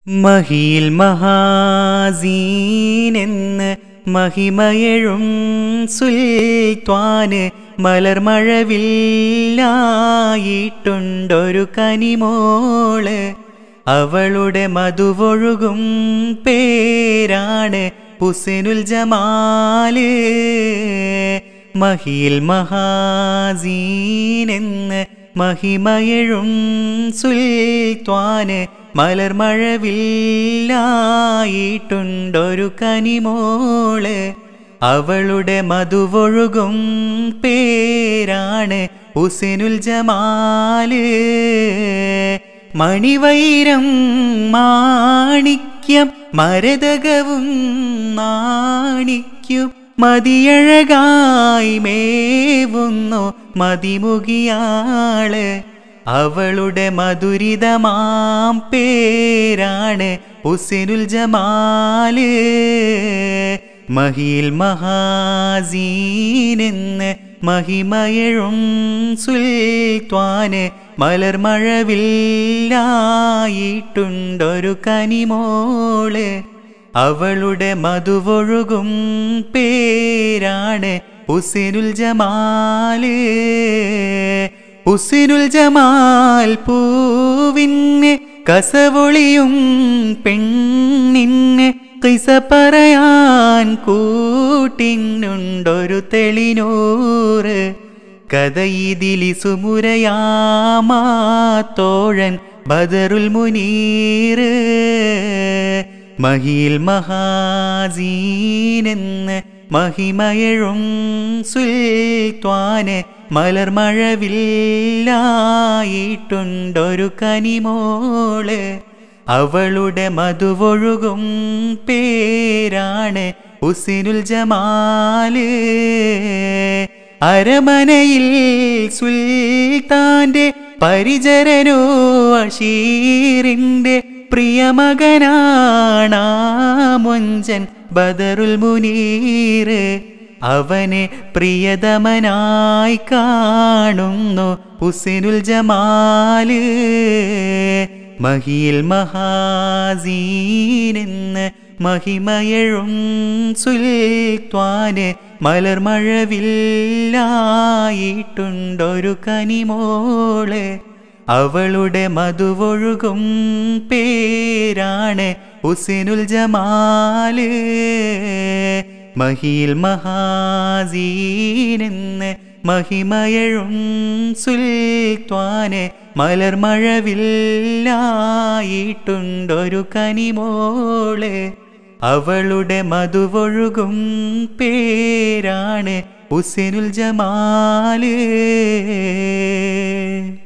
മഹിയിൽ മഹാസീനെന്ന് മഹിമയഴും സുൽത്വാന് മലർമഴവില്ലായിട്ടുണ്ടൊരു കനിമോള് അവളുടെ മധുവൊഴുകും പേരാണ് ഹുസൈനുൽ ജമാല് മഹിയിൽ മഹാസീനെന്ന് മഹിമയഴും സുൽത്വാന് മലർമഴവില്ലായിട്ടുണ്ടൊരു കനിമോള് അവളുടെ മധുവൊഴുകും പേരാണ് ഹുസൈനുൽ ജമാല് മണിവൈരം മാണിക്യം മരതകവും നാണിക്കും മതിയഴകായി മേവുന്നു മതിമുകിയാള് അവളുടെ മധുരിതമാം പേരാണ് ഹുസൈനുൽ ജമാല് മഹിയിൽ മഹാസീനെന്ന് മഹിമയഴും സുൽത്വാന് മലർമഴവില്ലായിട്ടുണ്ടൊരു കനിമോള് അവളുടെ മധുവൊഴുകും പേരാണ് ഹുസൈനുൽ ജമാല് ഹുസൈനുൽ ജമാൽ പൂവിന് കസവൊളിയും പെണ്ണിന് കിസ പറയാൻ കൂട്ടിനുണ്ടൊരു തെളിനൂറ് കഥയിതിലി സുമുരയാമാത്തോഴൻ ബദറുൽ മുനീറ് മഹിയിൽ മഹാസീനെന്ന് മഹിമയഴും സുൽത്വാന് മലർമഴവില്ലായിട്ടുണ്ടൊരു കനിമോള് അവളുടെ മധുവൊഴുകും പേരാണ് ഹുസിനുൽ ജമാല് അരമനയിൽ സുൽത്താന്റെ പരിചരനോ അഷീറിന്റെ പ്രിയമകനാണാ മൊഞ്ചൻ ബദറുൽ മുനീറ് അവനെ പ്രിയതമനായി കാണുന്നു ഹുസൈനുൽ ജമാല് മഹിയിൽ മഹാസീനെന്ന് മഹിമയഴും സുൽത്വാന് മലർമഴവില്ലായിട്ടുണ്ടൊരു കനിമോള് അവളുടെ മധുവൊഴുകും പേരാണ് ഹുസൈനുൽ ജമാല് മഹിയിൽ മഹാസീനെന്ന് മഹിമയഴും സുൽത്വാന് മലർമഴവില്ലായിട്ടുണ്ടൊരു കനിമോള് അവളുടെ മധുവൊഴുകും പേരാണ് ഹുസൈനുൽ ജമാല്